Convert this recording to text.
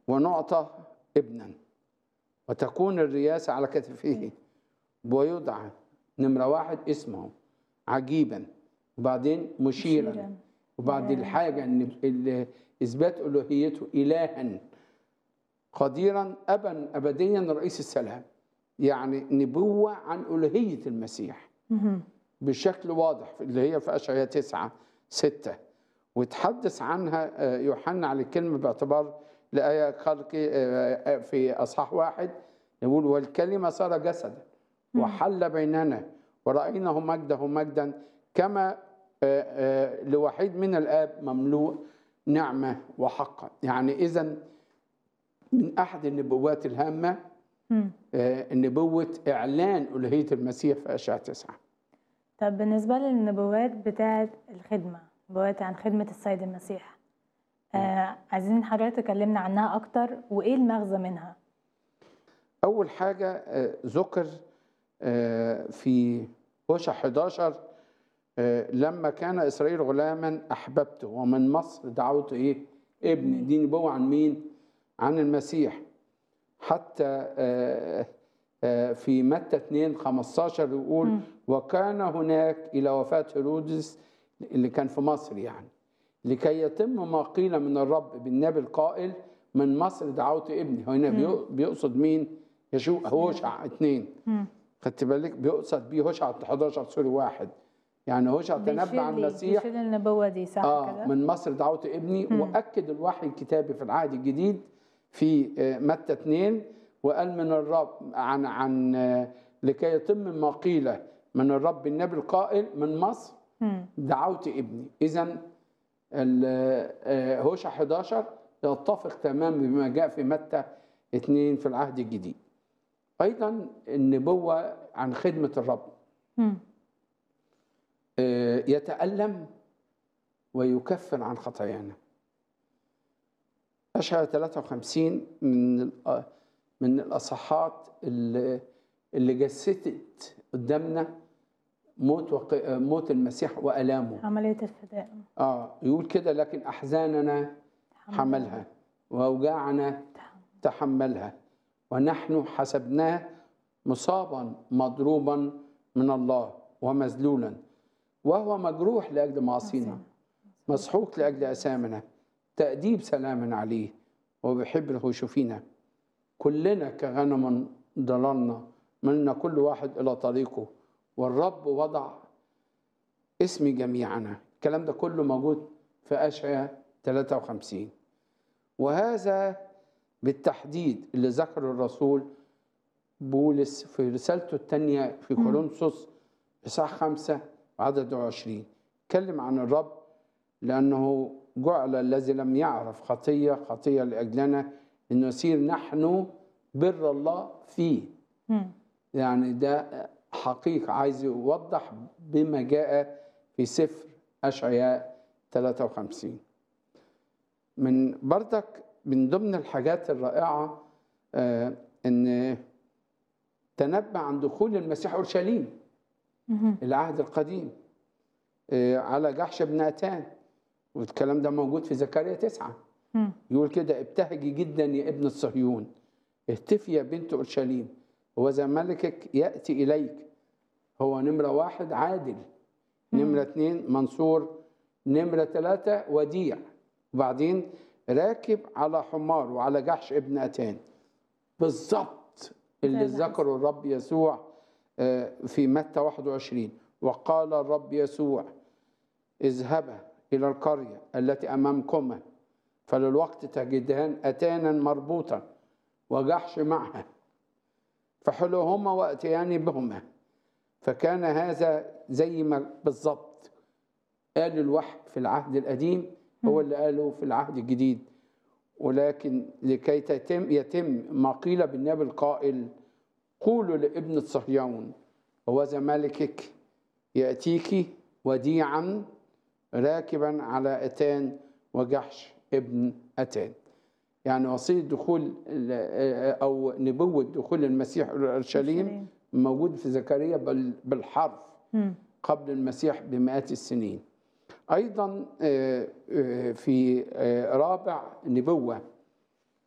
ونعطى ابنا وتكون الرياسة على كتفه ويدعى نمرة واحد اسمه عجيبا وبعدين مشيرا مشيراً. وبعد إلهاً. الحاجة ان ال- اثبات الوهيته الها قديرا ابا ابديا رئيس السلام يعني نبوة عن الوهية المسيح مهم. بشكل واضح اللي هي في اشعياء تسعة ستة وتحدث عنها آه، يوحنا على الكلمة باعتبار لآية خلق آه، آه، في أصحاح واحد يقول والكلمة صار جسدا وحل بيننا ورأيناه مجده مجدا كما آه، آه، لوحيد من الآب مملوء نعمة وحقا يعني إذا من أحد النبوات الهامة مم. آه، نبوة إعلان ألوهية المسيح في أشعياء تسعة طب بالنسبة للنبوات بتاعة الخدمة نبوات عن خدمة السيد المسيح آه عايزين حضرتك تكلمنا عنها أكتر وإيه المغزى منها أول حاجة آه، ذكر آه، في هوشع 11 آه، لما كان إسرائيل غلاما أحببته ومن مصر دعوته إيه؟ ابني دي نبوة عن مين؟ عن المسيح حتى آه، آه، في متى 2 15 يقول مم. وكان هناك إلى وفاة هيرودس اللي كان في مصر يعني لكي يتم ما قيل من الرب بالنبي القائل من مصر دعوت ابني هنا بيق- بيقصد مين؟ يشوع هوشع اثنين مم. خدت بالك بيقصد بيه هوشع 11 سوري واحد يعني هوشع تنبأ بيشير عن لي- المسيح بيشير النبوة دي صح اه كده؟ من مصر دعوت ابني واكد الوحي الكتابي في العهد الجديد في آه، متى 2 وقال من الرب عن عن آه، لكي يتم ما قيل من الرب النبي القائل من مصر مم. دعوت ابني اذا هوشع 11 يتفق تماما بما جاء في متى 2 في العهد الجديد ايضا النبوه عن خدمه الرب مم. آه، يتألم ويكفر عن خطايانا أشعة 53 من الأ- من الأصحات اللي اللي جسدت قدامنا موت وق... موت المسيح وآلامه عملية الفداء اه يقول كده لكن أحزاننا حملها وأوجاعنا تحملها ونحن حسبناه مصابا مضروبا من الله ومذلولا وهو مجروح لأجل معاصينا مسحوق لأجل أسامنا تأديب سلام عليه وبحبره شفينا كلنا كغنم ضللنا منا كل واحد إلى طريقه والرب وضع اسم جميعنا الكلام ده كله موجود في أشعياء 53 وهذا بالتحديد اللي ذكره الرسول بولس في رسالته الثانية في كورنثوس إصحاح 5 عدد 20 اتكلم عن الرب لأنه جعل الذي لم يعرف خطية خطية لأجلنا أن نصير نحن بر الله فيه مم. يعني ده حقيقة عايز يوضح بما جاء في سفر أشعياء 53 من بردك من ضمن الحاجات الرائعة آه، أن تنبأ عن دخول المسيح أورشليم مهم. العهد القديم آه، على جحش بن أتان والكلام ده موجود في زكريا تسعة مم. يقول كده ابتهجي جدا يا ابن الصهيون اهتفي يا بنت اورشليم وذا ملكك ياتي اليك هو نمره واحد عادل نمره اثنين منصور نمره ثلاثه وديع وبعدين راكب على حمار وعلى جحش ابن اتان بالظبط اللي زي ما ذكره الرب يسوع آه، في متى 21 وقال الرب يسوع اذهبا إلى القرية التي أمامكما فللوقت تجدان أتانا مربوطا وجحش معها فحلوهما وأتيان بهما فكان هذا زي ما بالظبط قال الوحي في العهد القديم هو اللي قاله في العهد الجديد ولكن لكي تتم يتم ما قيل بالنبي القائل قولوا لابن صهيون هوذا ملكك يأتيك وديعا راكبا على أتان وجحش ابن أتان يعني وصية دخول ال- أو نبوة دخول المسيح إلى أورشليم أورشليم. موجود في زكريا بال- بالحرف مم. قبل المسيح بمئات السنين أيضا آه، آه، في آه، رابع نبوة